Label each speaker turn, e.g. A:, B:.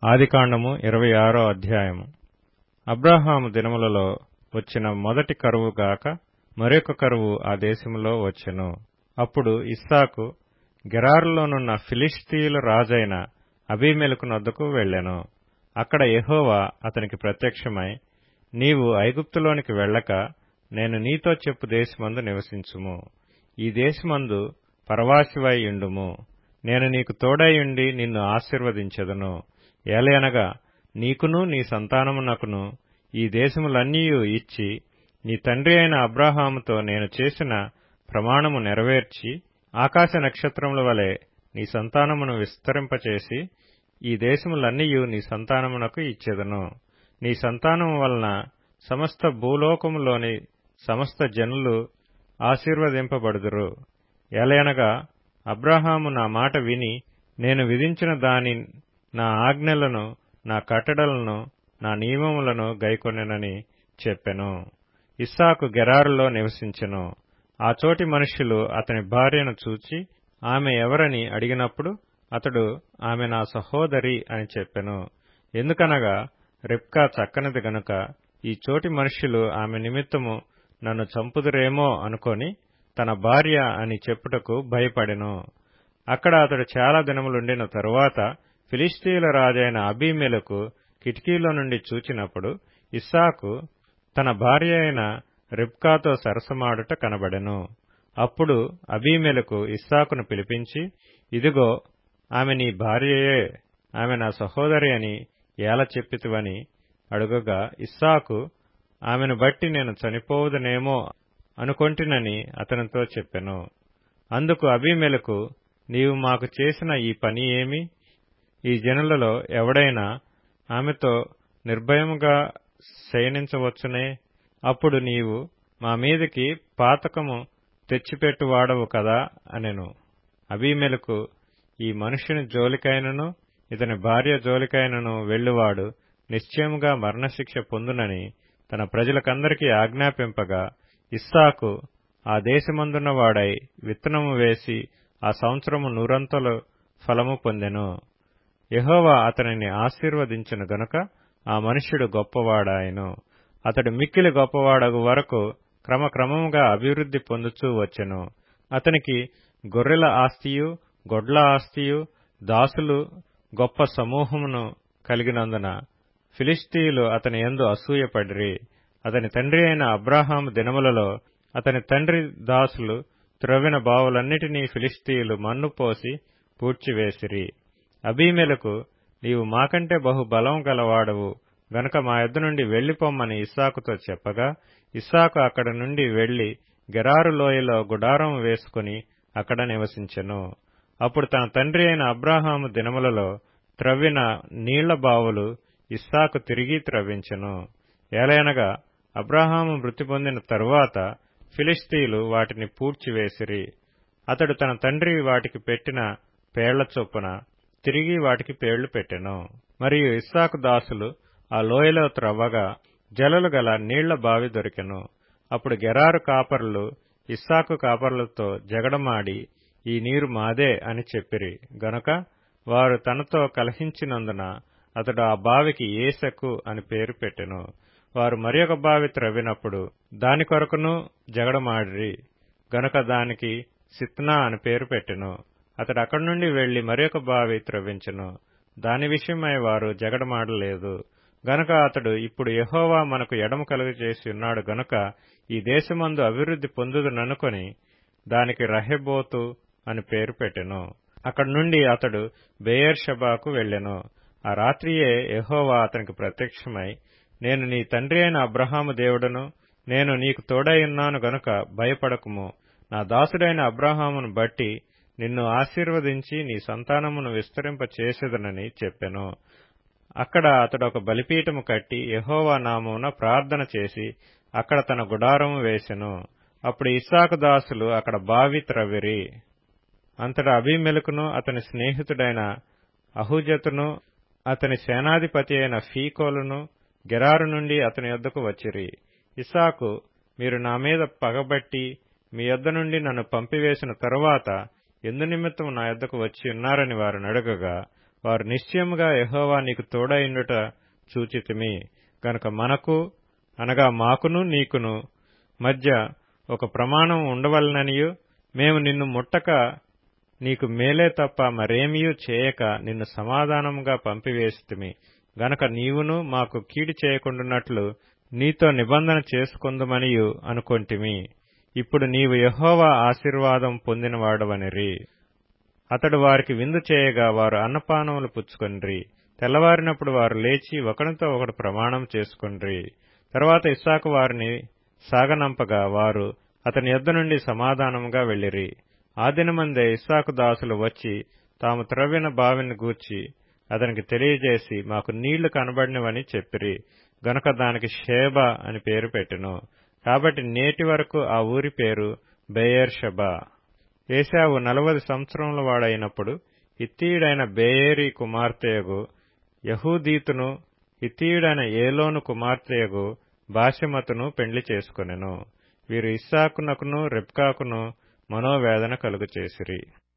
A: ఆదికాండము ఇరవై ఆరో అధ్యాయము అబ్రాహాము దినములలో వచ్చిన మొదటి కరువు గాక మరొక కరువు ఆ దేశములో వచ్చెను అప్పుడు ఇస్సాకు గెరారులోనున్న ఫిలిష్తీయుల రాజైన అబీమెలెకు నొద్దకు వెళ్ళెను అక్కడ యెహోవా అతనికి ప్రత్యక్షమై నీవు ఐగుప్తులోనికి వెళ్ళక నేను నీతో చెప్పు దేశమందు నివసించుము ఈ దేశమందు పరవాసివై యుండుము నేను నీకు తోడైయుండి నిన్ను ఆశీర్వదించెదను ఏలయనగా నీకును నీ సంతానమునకును ఈ దేశములన్నీయు ఇచ్చి నీ తండ్రి అయిన అబ్రాహాముతో నేను చేసిన ప్రమాణము నెరవేర్చి ఆకాశ నక్షత్రముల వలె నీ సంతానమును విస్తరింపచేసి ఈ దేశములన్నీయు నీ సంతానమునకు ఇచ్చెదను నీ సంతానము వలన సమస్త భూలోకములోని సమస్త జనులు ఆశీర్వదింపబడుదురు ఏలయనగా అబ్రాహాము నా మాట విని నేను విధించిన దాని నా ఆజ్ఞలను నా కట్టడలను నా నియమములను గైకొనెనని చెప్పెను ఇస్సాకు గెరారులో నివసించెను ఆ చోటి మనుష్యులు అతని భార్యను చూచి ఆమె ఎవరని అడిగినప్పుడు అతడు ఆమె నా సహోదరి అని చెప్పెను ఎందుకనగా రిబ్కా చక్కనిది గనుక ఈ చోటి మనుష్యులు ఆమె నిమిత్తము నన్ను చంపుదురేమో అనుకొని తన భార్య అని చెప్పుటకు భయపడెను అక్కడ అతడు చాలా దినములుండిన తరువాత ఫిలిస్తీయుల రాజైన అబీమెలకు కిటికీలో నుండి చూచినప్పుడు ఇస్సాకు తన భార్య అయిన రిబ్కాతో సరసమాడుట కనబడెను అప్పుడు అబీమెలకు ఇస్సాకును పిలిపించి ఇదిగో ఆమె నీ భార్యయే ఆమె నా సహోదరి అని ఏల చెప్పితివని అడుగగా ఇస్సాకు ఆమెను బట్టి నేను చనిపోవుదనేమో అనుకొంటినని అతనితో చెప్పెను అందుకు అబీమెలకు నీవు మాకు చేసిన ఈ పని ఏమి ఈ జనులలో ఎవడైనా ఆమెతో నిర్భయముగా శయనించవచ్చునే అప్పుడు నీవు మా మీదికి పాతకము తెచ్చిపెట్టువాడవు కదా అనెను అబీమెలకు ఈ మనుష్యుని జోలికైనను ఇతని భార్య జోలికైనను వెళ్ళువాడు నిశ్చయముగా మరణశిక్ష పొందునని తన ప్రజలకందరికీ ఆజ్ఞాపింపగా ఇస్సాకు ఆ దేశమందున్న వాడై విత్తనము వేసి ఆ సంవత్సరము నూరంతలు ఫలము పొందెను యహోవా అతనిని ఆశీర్వదించిన గనుక ఆ మనుష్యుడు గొప్పవాడాయను అతడు మిక్కిలి గొప్పవాడగు వరకు క్రమక్రమముగా అభివృద్ధి పొందుచూ వచ్చెను అతనికి గొర్రెల ఆస్తియు గొడ్ల ఆస్తియు దాసులు గొప్ప సమూహమును కలిగినందున ఫిలిస్తీయులు అతని ఎందు అసూయపడిరి అతని తండ్రి అయిన అబ్రాహాము దినములలో అతని తండ్రి దాసులు త్రవ్విన బావులన్నిటినీ ఫిలిస్తీయులు మన్ను పోసి పూడ్చివేసిరి అబీమెలకు నీవు మాకంటే బహు బలం గలవాడవు గనుక మా యొద్ద నుండి వెళ్లిపోమ్మని ఇస్సాకుతో చెప్పగా ఇస్సాకు అక్కడ నుండి వెళ్లి గెరారు లోయలో గుడారం వేసుకుని అక్కడ నివసించెను అప్పుడు తన తండ్రి అయిన అబ్రాహాము దినములలో త్రవ్విన నీళ్ల బావులు ఇస్సాకు తిరిగి త్రవ్వించెను ఏలయనగా అబ్రాహాము మృతి పొందిన తరువాత ఫిలిస్తీయులు వాటిని పూడ్చివేసిరి అతడు తన తండ్రి వాటికి పెట్టిన పేళ్ల చొప్పున తిరిగి వాటికి పేళ్లు పెట్టెను మరియు ఇస్సాకు దాసులు ఆ లోయలో త్రవ్వగా జలలు గల నీళ్ల బావి దొరికెను అప్పుడు గెరారు కాపర్లు ఇస్సాకు కాపర్లతో జగడమాడి ఈ నీరు మాదే అని చెప్పిరి గనుక వారు తనతో కలహించినందున అతడు ఆ బావికి ఏసెకు అని పేరు పెట్టెను వారు మరియొక బావి త్రవ్వినప్పుడు దాని కొరకును జగడమాడిరి గనుక దానికి సిత్నా అని పేరు పెట్టెను అతడు అక్కడి నుండి వెళ్లి మరియొక బావి త్రవ్వించెను దాని విషయమై వారు జగడమాడలేదు గనుక అతడు ఇప్పుడు యహోవా మనకు ఎడమ కలుగు చేసి ఉన్నాడు గనుక ఈ దేశమందు అభివృద్ధి పొందుదుననుకొని దానికి రహెబోతు అని పేరు పెట్టెను అక్కడి నుండి అతడు బేయర్ షబాకు వెళ్లెను ఆ రాత్రియే యహోవా అతనికి ప్రత్యక్షమై నేను నీ తండ్రి అయిన అబ్రహాము దేవుడను నేను నీకు తోడైయున్నాను గనుక భయపడకుము నా దాసుడైన అబ్రహామును బట్టి నిన్ను ఆశీర్వదించి నీ సంతానమును విస్తరింప చేసేదనని చెప్పెను అక్కడ అతడు ఒక బలిపీఠము కట్టి యహోవా నామమున ప్రార్థన చేసి అక్కడ తన గుడారము వేసెను అప్పుడు ఇస్సాకు దాసులు అక్కడ బావి త్రవ్విరి అంతటా అభిమెలకును అతని స్నేహితుడైన అహుజతును అతని సేనాధిపతి అయిన ఫీకోలును గెరారు నుండి అతని యొద్దకు వచ్చిరి ఇసాకు మీరు నా మీద పగబట్టి మీ యొద్ద నుండి నన్ను పంపివేసిన తరువాత ఎందు నిమిత్తం నా యొద్దకు వచ్చి ఉన్నారని వారు అడగగా వారు నిశ్చయముగా యహోవా నీకు తోడైండుట చూచితిమి గనుక మనకు అనగా మాకును నీకును మధ్య ఒక ప్రమాణం ఉండవలననియు మేము నిన్ను ముట్టక నీకు మేలే తప్ప మరేమియూ చేయక నిన్ను సమాధానముగా పంపివేసితిమి గనక నీవును మాకు కీడు చేయకుండునట్లు నీతో నిబంధన చేసుకొందుమనియు అనుకొంటిమి ఇప్పుడు నీవు యహోవా ఆశీర్వాదం పొందినవాడవనిరి అతడు వారికి విందు చేయగా వారు అన్నపానములు పుచ్చుకొనిరి తెల్లవారినప్పుడు వారు లేచి ఒకరితో ఒకడు ప్రమాణం చేసుకొనిరి తర్వాత ఇస్సాకు వారిని సాగనంపగా వారు అతని యొద్ద నుండి సమాధానముగా వెళ్లిరి ఆ దినమందే ఇస్సాకు దాసులు వచ్చి తాము త్రవ్విన బావిని గూర్చి అతనికి తెలియజేసి మాకు నీళ్లు కనబడినవని చెప్పిరి గనుక దానికి షేబ అని పేరు పెట్టెను కాబట్టి నేటి వరకు ఆ ఊరి పేరు బెయేర్షబా ఏశావు నలభై సంవత్సరముల వాడైనప్పుడు ఇత్తీయుడైన బేయేరి కుమార్తెయగు యహూదీతును ఇత్తీయుడైన ఏలోను కుమార్తెయగు బాషమతును పెండ్లి చేసుకొనెను వీరు ఇస్సాకునకును రెబ్కాకును మనోవేదన కలుగచేసిరి